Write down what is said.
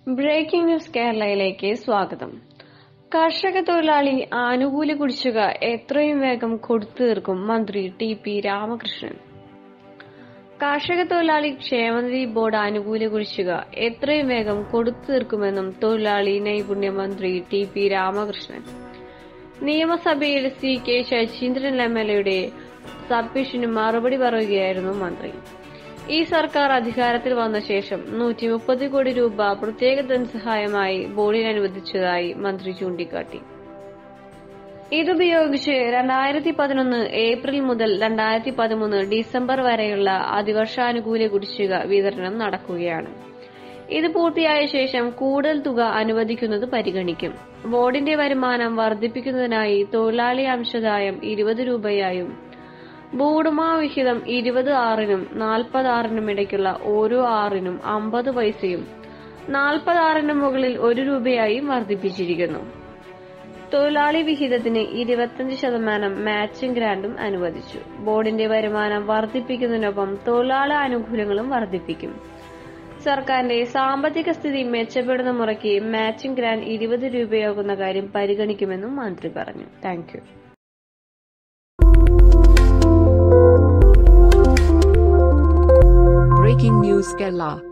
breaking news കേരളയിലേക്ക് സ്വാഗതം കർഷക തൊഴിലാളി ആനുകൂല്യ കുടിശ്ശിക എത്രയും വേഗം കൊടുത്തു തീർക്കും മന്ത്രി ടി പി രാമകൃഷ്ണൻ കർഷക തൊഴിലാളി ക്ഷേമനിധി ബോർഡ് ആനുകൂല്യ കുടിശ്ശിക എത്രയും വേഗം കൊടുത്തു തീർക്കുമെന്നും തൊഴിലാളി നൈപുണ്യ മന്ത്രി ടി പി രാമകൃഷ്ണൻ നിയമസഭയിൽ C K Saseendran M L എയുടെ സബ്മിഷന് മറുപടി പറയുകയായിരുന്നു മന്ത്രി ഈ സർക്കാർ അധികാരത്തിൽ വന്ന ശേഷം നൂറ്റി മുപ്പത് കോടി രൂപ പ്രത്യേക ധനസഹായമായി ബോർഡിന് അനുവദിച്ചതായി മന്ത്രി ചൂണ്ടിക്കാട്ടി ഇതുപയോഗിച്ച് രണ്ടായിരത്തി പതിനൊന്ന് ഏപ്രിൽ മുതൽ രണ്ടായിരത്തി പതിമൂന്ന് ഡിസംബർ വരെയുള്ള അതിവർഷാനുകൂല്യ കുടിശ്ശിക വിതരണം നടക്കുകയാണ് ഇത് പൂർത്തിയായ ശേഷം കൂടുതൽ തുക അനുവദിക്കുന്നത് പരിഗണിക്കും ബോർഡിന്റെ വരുമാനം വർദ്ധിപ്പിക്കുന്നതിനായി തൊഴിലാളി അംശദായം ഇരുപത് രൂപയായും ബൂഡുമാ വിഹിതം ഇരുപത് ആറിനും നാൽപ്പത് ആറിനും ഇടയ്ക്കുള്ള ഓരോ ആറിനും അമ്പത് പൈസയും നാൽപ്പത് ആറിന് മുകളിൽ ഒരു രൂപയായും വർദ്ധിപ്പിച്ചിരിക്കുന്നു തൊഴിലാളി വിഹിതത്തിന് ഇരുപത്തിയഞ്ച് ശതമാനം മാച്ചിംഗ് ഗ്രാന്റും അനുവദിച്ചു ബോർഡിന്റെ വരുമാനം വർദ്ധിപ്പിക്കുന്നതിനൊപ്പം തൊഴിലാളി ആനുകൂല്യങ്ങളും വർദ്ധിപ്പിക്കും സർക്കാരിന്റെ സാമ്പത്തിക സ്ഥിതി മെച്ചപ്പെടുന്ന മുറയ്ക്ക് മാച്ചിംഗ് ഗ്രാന്റ് ഇരുപത് രൂപയാകുന്ന കാര്യം പരിഗണിക്കുമെന്നും മന്ത്രി പറഞ്ഞു thank you Breaking News Kerala